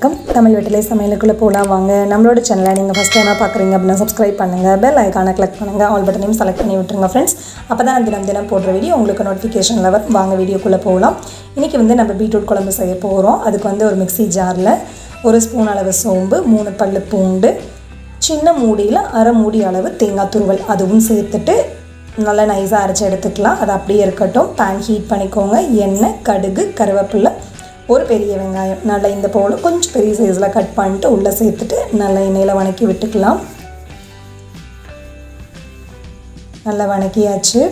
வணக்கம் தமிழ் வெட்டிலை சமையலுக்குள்ளே போகலாம் வாங்க நம்மளோட சேனலை நீங்கள் ஃபஸ்ட் டைமாக பார்க்குறீங்க அப்படின்னா சப்ஸ்கிரைப் பண்ணுங்கள் பெல் ஐக்கானை கிளிக் பண்ணுங்கள் ஆல் பட்டனையும் செலக்ட் பண்ணி விட்டுருங்க ஃப்ரெண்ட்ஸ் அப்போ தான் நான் தினம் தினம் போடுற வீடியோ உங்களுக்கு நோட்டிஃபிகேஷனில் வரும் வாங்க வீடியோக்குள்ளே போகலாம் இன்றைக்கி வந்து நம்ம பீட்ரூட் குழம்பு செய்ய போகிறோம் அதுக்கு வந்து ஒரு மிக்ஸி ஜாரில் ஒரு ஸ்பூன் அளவு சோம்பு மூணு பல்லு பூண்டு சின்ன மூடியில் அரை மூடி அளவு தேங்காய் துருவல் அதுவும் சேர்த்துட்டு நல்லா நைஸாக அரைச்சி எடுத்துக்கலாம் அது அப்படியே இருக்கட்டும் பேன் ஹீட் பண்ணிக்கோங்க எண்ணெய் கடுகு கருவேப்பிலை ஒரு பெரிய வெங்காயம் நல்லா இந்த போல் கொஞ்சம் பெரிய சைஸில் கட் பண்ணிட்டு உள்ளே சேர்த்துட்டு நல்லா எண்ணெயில் வணக்கி விட்டுக்கலாம் நல்லா வணக்கியாச்சு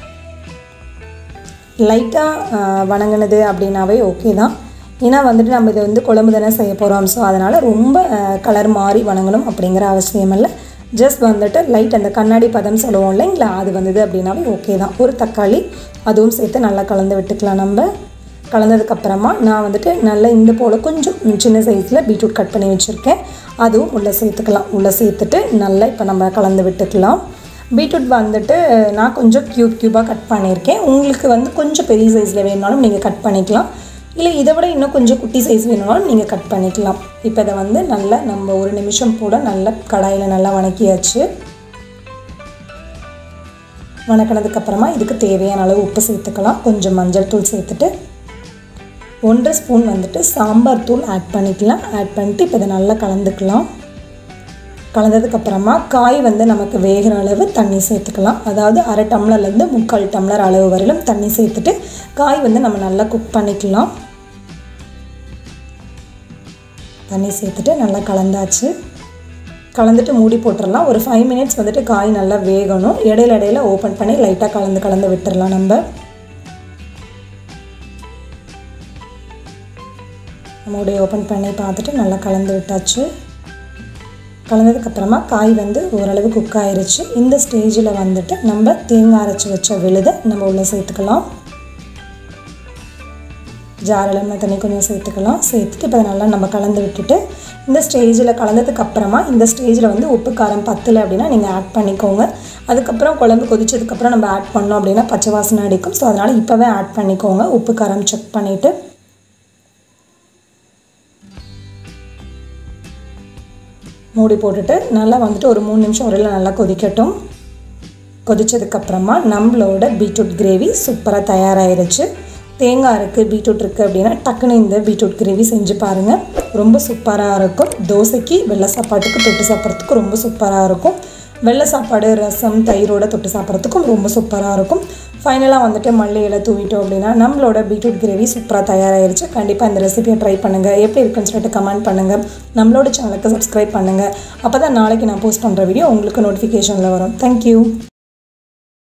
லைட்டாக வணங்கினது அப்படின்னாவே ஓகே தான் ஏன்னா வந்துட்டு நம்ம இதை வந்து குழம்பு தானே செய்ய போகிறோம் ஸோ அதனால் ரொம்ப கலர் மாறி வணங்கணும் அப்படிங்கிற அவசியம் இல்லை ஜஸ்ட் வந்துட்டு லைட் அந்த கண்ணாடி பதம் சொல்லுவோம் இல்லைங்களா அது வந்தது அப்படின்னாவே ஓகே தான் ஒரு தக்காளி அதுவும் சேர்த்து நல்லா கலந்து விட்டுக்கலாம் நம்ம கலந்ததுக்கப்புறமா நான் வந்துட்டு நல்லா இந்த போல் கொஞ்சம் சின்ன சைஸில் பீட்ரூட் கட் பண்ணி வச்சுருக்கேன் அதுவும் உள்ளே சேர்த்துக்கலாம் உள்ளே சேர்த்துட்டு நல்லா இப்போ நம்ம கலந்து விட்டுக்கலாம் பீட்ரூட் வந்துட்டு நான் கொஞ்சம் க்யூப் க்யூபாக கட் பண்ணியிருக்கேன் உங்களுக்கு வந்து கொஞ்சம் பெரிய சைஸில் வேணுனாலும் நீங்கள் கட் பண்ணிக்கலாம் இல்லை இதை விட இன்னும் கொஞ்சம் குட்டி சைஸ் வேணுனாலும் நீங்கள் கட் பண்ணிக்கலாம் இப்போ இதை வந்து நல்லா நம்ம ஒரு நிமிஷம் போல் நல்லா கடாயில் நல்லா வணக்கியாச்சு வணக்கினதுக்கப்புறமா இதுக்கு தேவையான அளவு உப்பு சேர்த்துக்கலாம் கொஞ்சம் மஞ்சள் தூள் சேர்த்துட்டு ஒன்றரை ஸ்பூன் வந்துட்டு சாம்பார் தூள் ஆட் பண்ணிக்கலாம் ஆட் பண்ணிட்டு இப்போ இதை நல்லா கலந்துக்கலாம் கலந்ததுக்கப்புறமா காய் வந்து நமக்கு வேகிற அளவு தண்ணி சேர்த்துக்கலாம் அதாவது அரை டம்ளர்லேருந்து முக்கால் டம்ளர் அளவு வரையிலும் தண்ணி சேர்த்துட்டு காய் வந்து நம்ம நல்லா குக் பண்ணிக்கலாம் தண்ணி சேர்த்துட்டு நல்லா கலந்தாச்சு கலந்துட்டு மூடி போட்டுடலாம் ஒரு ஃபைவ் மினிட்ஸ் வந்துட்டு காய் நல்லா வேகணும் இடையில இடையில ஓப்பன் பண்ணி லைட்டாக கலந்து கலந்து விட்டுடலாம் நம்ம மூடி ஓப்பன் பண்ணி பார்த்துட்டு நல்லா கலந்து விட்டாச்சு கலந்ததுக்கப்புறமா காய் வந்து ஓரளவு குக் ஆயிருச்சு இந்த ஸ்டேஜில் வந்துட்டு நம்ம தேங்காய் அரைச்சி வச்ச விழுதை நம்ம உள்ளே சேர்த்துக்கலாம் ஜாரில் நம்ம தண்ணி கொஞ்சம் சேர்த்துக்கலாம் சேர்த்துட்டு இப்போ நல்லா நம்ம கலந்து விட்டுட்டு இந்த ஸ்டேஜில் கலந்ததுக்கப்புறமா இந்த ஸ்டேஜில் வந்து உப்பு காரம் பத்தலை அப்படின்னா நீங்கள் ஆட் பண்ணிக்கோங்க அதுக்கப்புறம் குழம்பு கொதிச்சதுக்கப்புறம் நம்ம ஆட் பண்ணோம் அப்படின்னா பச்சை வாசனை அடிக்கும் ஸோ அதனால் இப்போவே ஆட் பண்ணிக்கோங்க உப்பு காரம் செக் பண்ணிவிட்டு மூடி போட்டுட்டு நல்லா வந்துட்டு ஒரு மூணு நிமிஷம் வரையில் நல்லா கொதிக்கட்டும் கொதித்ததுக்கப்புறமா நம்மளோட பீட்ரூட் கிரேவி சூப்பராக தயாராகிருச்சு தேங்காய் இருக்குது பீட்ரூட் இருக்குது அப்படின்னா டக்குன்னு இந்த பீட்ரூட் கிரேவி செஞ்சு பாருங்கள் ரொம்ப சூப்பராக இருக்கும் தோசைக்கு வெள்ளை சாப்பாட்டுக்கு தொட்டு சாப்பிட்றதுக்கு ரொம்ப சூப்பராக இருக்கும் வெள்ளை சாப்பாடு ரசம் தயிரோட தொட்டு சாப்பிட்றதுக்கும் ரொம்ப சூப்பராக இருக்கும் ஃபைனலாக வந்துட்டு மல்லி இலை தூவிட்டோம் அப்படின்னா நம்மளோட பீட்ரூட் கிரேவி சூப்பராக தயாராகிருச்சு கண்டிப்பாக இந்த ரெசிபியை ட்ரை பண்ணுங்கள் எப்படி இருக்குன்னு சொல்லிட்டு கமெண்ட் பண்ணுங்கள் நம்மளோட சேனலுக்கு சப்ஸ்கிரைப் பண்ணுங்கள் அப்போ தான் நாளைக்கு நான் போஸ்ட் பண்ணுற வீடியோ உங்களுக்கு நோட்டிஃபிகேஷனில் வரும் தேங்க்யூ